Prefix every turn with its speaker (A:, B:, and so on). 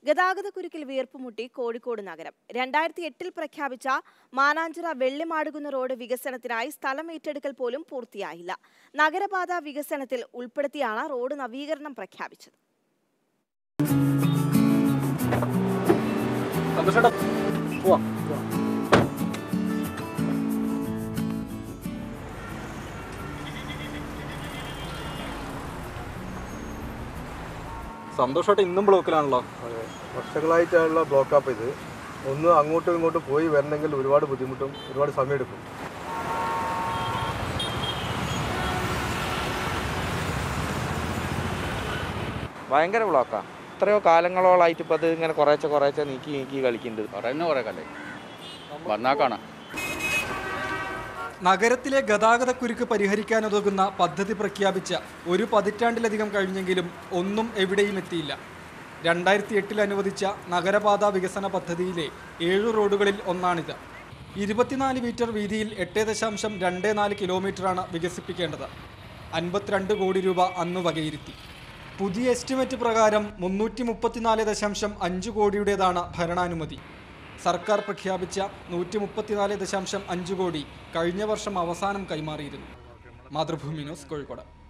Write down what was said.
A: ഗതാഗതക്കുരുക്കിൽ വീർപ്പുമുട്ടി കോഴിക്കോട് നഗരം രണ്ടായിരത്തി എട്ടിൽ പ്രഖ്യാപിച്ച മാനാഞ്ചിറ വെള്ളിമാടുകുന്ന് റോഡ് വികസനത്തിനായി സ്ഥലം ഏറ്റെടുക്കൽ പോലും പൂർത്തിയായില്ല നഗരപാത വികസനത്തിൽ ഉൾപ്പെടുത്തിയാണ് റോഡ് നവീകരണം പ്രഖ്യാപിച്ചത്
B: സന്തോഷമായിട്ട് ഇന്നും ബ്ലോക്കിലാണല്ലോ
C: അതെ വർഷങ്ങളായിട്ടുള്ള ബ്ലോക്കപ്പ് ഇത് ഒന്ന് അങ്ങോട്ടും ഇങ്ങോട്ടും പോയി വരണമെങ്കിൽ ഒരുപാട് ബുദ്ധിമുട്ടും ഒരുപാട് സമയമെടുക്കും
D: ഭയങ്കര ബ്ലോക്കാണ് എത്രയോ കാലങ്ങളോളായിട്ട് ഇപ്പോൾ അത് ഇങ്ങനെ കുറേശ്ശെ കുറേശ്ശെ നീക്കി നീക്കി കളിക്കുന്നുണ്ട്
E: പറയുന്ന കുറേ കണ്ടേ വന്നാൽ കാണാം
B: നഗരത്തിലെ ഗതാഗതക്കുരുക്ക് പരിഹരിക്കാനുതകുന്ന പദ്ധതി പ്രഖ്യാപിച്ച ഒരു പതിറ്റാണ്ടിലധികം കഴിഞ്ഞെങ്കിലും ഒന്നും എവിടെയും എത്തിയില്ല രണ്ടായിരത്തി എട്ടിൽ അനുവദിച്ച നഗരപാത വികസന പദ്ധതിയിലെ ഏഴു റോഡുകളിൽ ഒന്നാണിത് ഇരുപത്തിനാല് മീറ്റർ വീതിയിൽ എട്ട് ദശാംശം രണ്ട് നാല് കിലോമീറ്ററാണ് വികസിപ്പിക്കേണ്ടത് അൻപത്തിരണ്ട് കോടി രൂപ അന്ന് വകയിരുത്തി പുതിയ എസ്റ്റിമേറ്റ് പ്രകാരം മുന്നൂറ്റി മുപ്പത്തിനാല് ദശാംശം അഞ്ച് കോടിയുടേതാണ് ഭരണാനുമതി സർക്കാർ പ്രഖ്യാപിച്ച നൂറ്റി മുപ്പത്തിനാല് ദശാംശം അഞ്ച് കോടി കഴിഞ്ഞ വർഷം അവസാനം കൈമാറിയിരുന്നു മാതൃഭൂമി ന്യൂസ് കോഴിക്കോട്